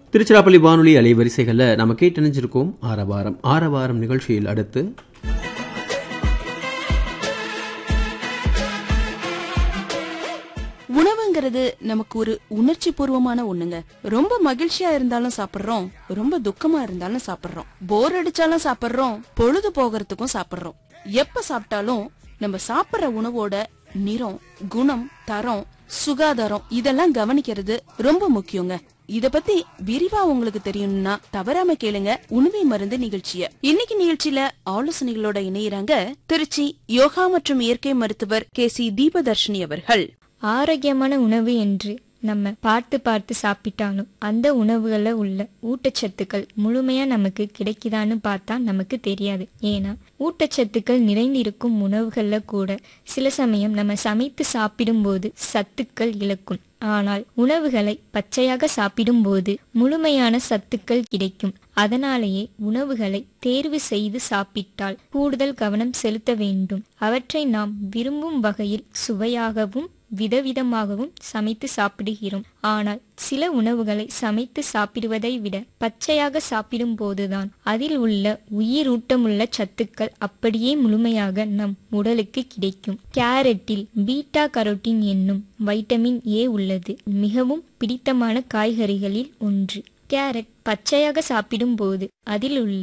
திருச்சிராப்பள்ளி வானொலி அலைவரிசைகளில் நம்ம கேட்டணிஞ்சிருக்கோம் ஆரவாரம் ஆரவாரம் நிகழ்ச்சியில் அடுத்து உணவுங்கிறது நமக்கு ஒரு உணர்ச்சி பூர்வமான ஒண்ணுங்க ரொம்ப மகிழ்ச்சியா இருந்தாலும் சாப்பிடுறோம் ரொம்ப துக்கமா இருந்தாலும் சாப்பிடுறோம் போர் அடிச்சாலும் சாப்பிடுறோம் பொழுது போகிறதுக்கும் சாப்பிடுறோம் எப்ப சாப்பிட்டாலும் நம்ம சாப்பிடுற உணவோட நிறம் குணம் தரம் சுகாதாரம் இதெல்லாம் கவனிக்கிறது ரொம்ப முக்கியங்க இத பத்தி விரிவா உங்களுக்கு தெரியணும்னா தவறாம கேளுங்க உணவை மருந்து நிகழ்ச்சிய இன்னைக்கு நிகழ்ச்சியில ஆலோசனைகளோட இணையறாங்க திருச்சி யோகா மற்றும் இயற்கை மருத்துவர் கே சி தீபதர்ஷினி அவர்கள் ஆரோக்கியமான உணவு என்று நம்ம பார்த்து பார்த்து சாப்பிட்டாலும் அந்த உணவுகளில் உள்ள ஊட்டச்சத்துக்கள் முழுமையா நமக்கு கிடைக்குதான்னு பார்த்தா நமக்கு தெரியாது ஏன்னா ஊட்டச்சத்துக்கள் நிறைந்திருக்கும் உணவுகள்ல கூட சில சமயம் நம்ம சமைத்து சாப்பிடும்போது சத்துக்கள் இழக்கும் ஆனால் உணவுகளை பச்சையாக சாப்பிடும்போது முழுமையான சத்துக்கள் கிடைக்கும் அதனாலேயே உணவுகளை தேர்வு செய்து சாப்பிட்டால் கூடுதல் கவனம் செலுத்த வேண்டும் அவற்றை நாம் விரும்பும் வகையில் சுவையாகவும் விதவிதமாகவும் சமைத்து சாப்பிடுகிறோம் ஆனால் சில உணவுகளை சமைத்து சாப்பிடுவதை விட பச்சையாக சாப்பிடும் போதுதான் அதில் உள்ள உயிரூட்டமுள்ள சத்துக்கள் அப்படியே முழுமையாக நம் உடலுக்கு கிடைக்கும் கேரட்டில் பீட்டா கரோட்டின் என்னும் வைட்டமின் ஏ உள்ளது மிகவும் பிடித்தமான காய்கறிகளில் ஒன்று கேரட் பச்சையாக சாப்பிடும்போது அதில் உள்ள